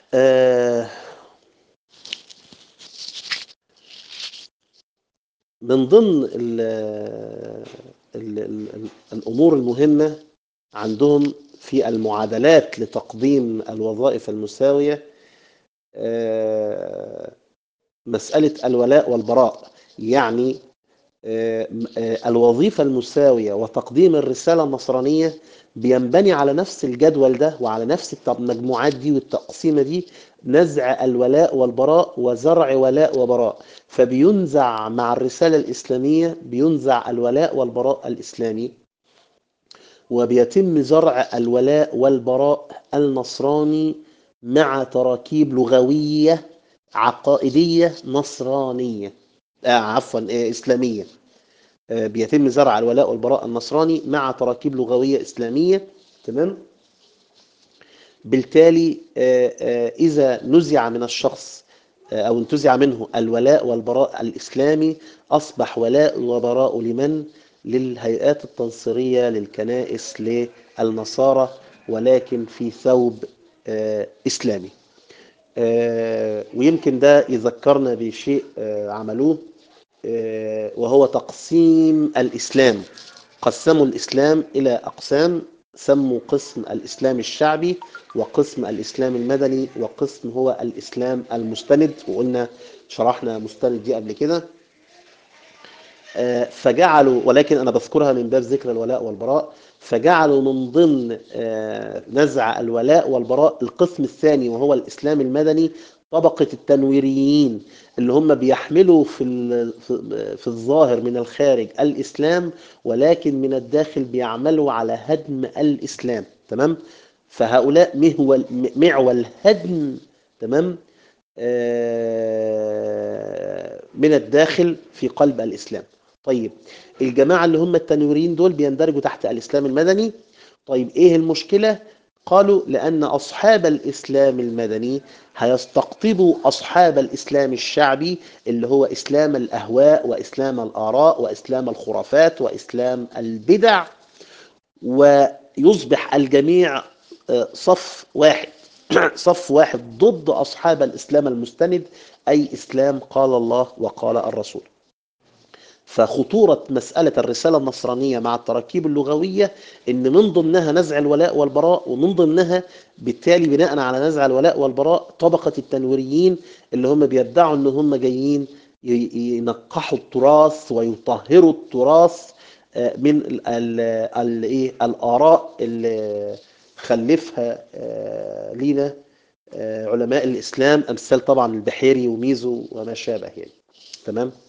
آه من ضمن ال ال ال الأمور المهمة عندهم في المعادلات لتقديم الوظائف المساوية آه، مسألة الولاء والبراء يعني آه، آه، الوظيفة المساوية وتقديم الرسالة النصرانية بينبني على نفس الجدول ده وعلى نفس المجموعات دي والتقسيمة دي نزع الولاء والبراء وزرع ولاء وبراء فبينزع مع الرسالة الإسلامية بينزع الولاء والبراء الإسلامي وبيتم زرع الولاء والبراء النصراني مع تراكيب لغوية عقائدية نصرانية آه عفوا آه إسلامية آه بيتم زرع الولاء والبراء النصراني مع تراكيب لغوية إسلامية تمام بالتالي آه آه إذا نزع من الشخص آه أو انتزع منه الولاء والبراء الإسلامي أصبح ولاء وبراء لمن للهيئات التنصيرية للكنائس للنصارى ولكن في ثوب آه إسلامي آه ويمكن ده يذكرنا بشيء آه عملوه وهو تقسيم الإسلام قسموا الإسلام إلى أقسام سموا قسم الإسلام الشعبي وقسم الإسلام المدني وقسم هو الإسلام المستند وقلنا شرحنا مستند دي قبل كده فجعلوا ولكن أنا بذكرها من باب ذكر الولاء والبراء فجعلوا من ضمن نزع الولاء والبراء القسم الثاني وهو الإسلام المدني طبقة التنويريين اللي هم بيحملوا في في الظاهر من الخارج الإسلام ولكن من الداخل بيعملوا على هدم الإسلام تمام فهؤلاء مهول معول هدم تمام آه من الداخل في قلب الإسلام طيب الجماعة اللي هم التنويريين دول بيندرجوا تحت الإسلام المدني طيب إيه المشكلة قالوا لأن أصحاب الإسلام المدني هيستقطبوا أصحاب الإسلام الشعبي اللي هو إسلام الأهواء وإسلام الآراء وإسلام الخرافات وإسلام البدع ويصبح الجميع صف واحد صف واحد ضد أصحاب الإسلام المستند أي إسلام قال الله وقال الرسول فخطورة مسألة الرسالة النصرانية مع التراكيب اللغوية إن من ضمنها نزع الولاء والبراء ومن ضمنها بالتالي بناء على نزع الولاء والبراء طبقة التنويريين اللي هم بيدعوا إن هم جايين ينقحوا التراث ويطهروا التراث من ال ال ال إيه الآراء اللي خلفها لينا علماء الإسلام أمثال طبعا البحيري وميزو وما شابه يعني تمام